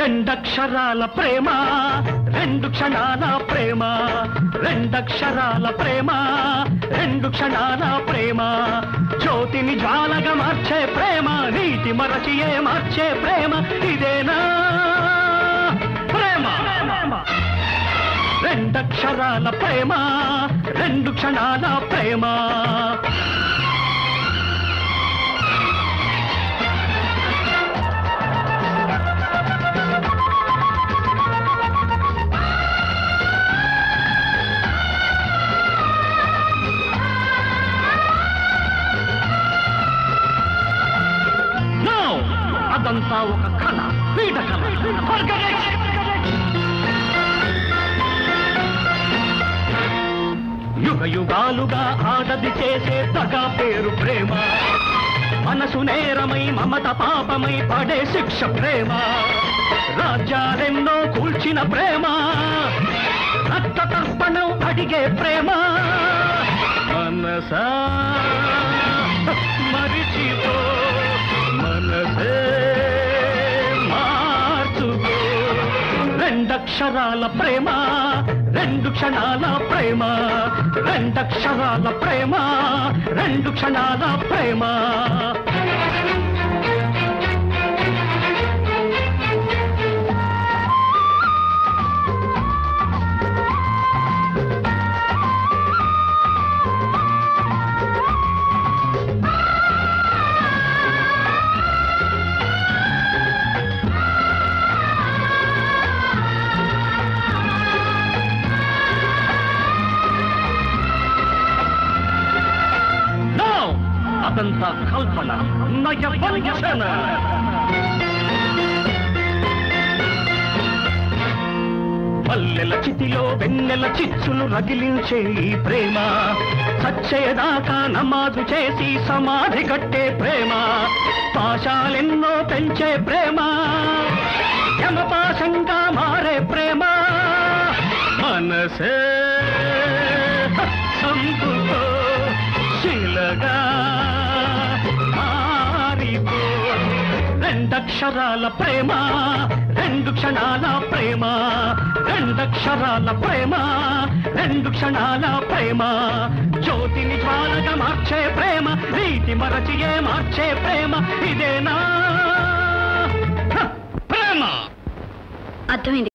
రెండక్షరాల ప్రేమ రెండు క్షణాల ప్రేమ రెండక్షరాల ప్రేమ రెండు క్షణాల ప్రేమ జ్యోతిని జ్వాలగా మార్చే ప్రేమ నీటి మరచియే మార్చే ప్రేమ ఇదేనా ప్రేమ రెండక్షరాల ప్రేమ రెండు క్షణాల ప్రేమ నో అదంతా ఒక కళ పీడ కళ Forget it. యుగ యుగాలుగా ఆడది చేసే తగ పేరు ప్రేమ మనసు నేరమై మమత పాపమై పడే శిక్ష ప్రేమ రాజ్యాలెన్నో కూల్చిన ప్రేమ రక్త తర్పణం అడిగే ప్రేమ మనసా మరిచిపో మనసే మార్చుకో రెండక్షరాల ప్రేమ రెండు క్షణాల ప్రేమ రెండక్షరాల ప్రేమ రెండు క్షణాల ప్రేమ నో అదంతా కల్పన నయ వంచన పల్లెల చితిలో వెన్నెల చిచ్చులు రగిలించే ఈ ప్రేమ సచ్చయదాకా నమాజు చేసి సమాధి కట్టే ప్రేమ పాశాలెన్నో పెంచే ప్రేమ యమపాశంగా మారే ప్రేమ మనసే సంపుకో శిలగా మారిపో రెండక్షరాల ప్రేమ రెండు క్షణాల ప్రేమ రెండక్షరాల ప్రేమ రెండు క్షణాల ప్రేమ జ్యోతిని జ్వాలగా మార్చే ప్రేమ నీటి మరచియే మార్చే ప్రేమ ఇదేనా హ, ప్రేమ అర్థమైంది